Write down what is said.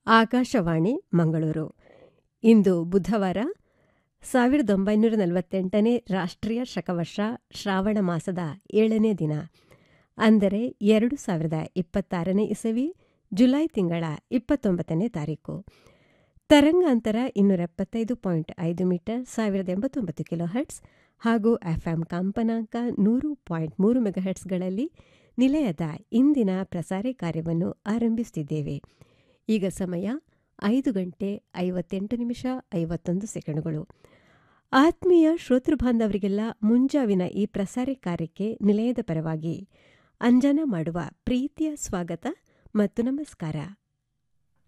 ಆಕಾಶವಾಣಿ ಮಂಗಳೂರು ಇಂದು ಬುಧವಾರ ಸಾವಿರದ ಒಂಬೈನೂರ ನಲವತ್ತೆಂಟನೇ ರಾಷ್ಟ್ರೀಯ ಶಕವರ್ಷ ಶ್ರಾವಣ ಮಾಸದ ಏಳನೇ ದಿನ ಅಂದರೆ ಎರಡು ಸಾವಿರದ ಇಪ್ಪತ್ತಾರನೇ ಇಸವಿ ಜುಲೈ ತಿಂಗಳ ಇಪ್ಪತ್ತೊಂಬತ್ತನೇ ತಾರೀಕು ತರಂಗಾಂತರ ಇನ್ನೂರ ಎಪ್ಪತ್ತೈದು ಪಾಯಿಂಟ್ ಐದು ಮೀಟರ್ ಸಾವಿರದ ಎಂಬತ್ತೊಂಬತ್ತು ಕಿಲೋ ಹರ್ಟ್ಸ್ ಹಾಗೂ ಎಫ್ಎಂ ಕಂಪನಾಂಕ ನೂರು ಪಾಯಿಂಟ್ ಮೂರು ಮೆಗಾಹೆಟ್ಸ್ಗಳಲ್ಲಿ ನಿಲಯದ ಇಂದಿನ ಪ್ರಸಾರ ಕಾರ್ಯವನ್ನು ಆರಂಭಿಸುತ್ತಿದ್ದೇವೆ ಈಗ ಸಮಯ ಐದು ಗಂಟೆ ಐವತ್ತೆಂಟು ನಿಮಿಷ ಐವತ್ತೊಂದು ಸೆಕೆಂಡುಗಳು ಆತ್ಮೀಯ ಶ್ರೋತೃ ಬಾಂಧವರಿಗೆಲ್ಲ ಮುಂಜಾವಿನ ಈ ಪ್ರಸಾರ ಕಾರ್ಯಕ್ಕೆ ನಿಲಯದ ಪರವಾಗಿ ಅಂಜನ ಮಾಡುವ ಪ್ರೀತಿಯ ಸ್ವಾಗತ ಮತ್ತು ನಮಸ್ಕಾರ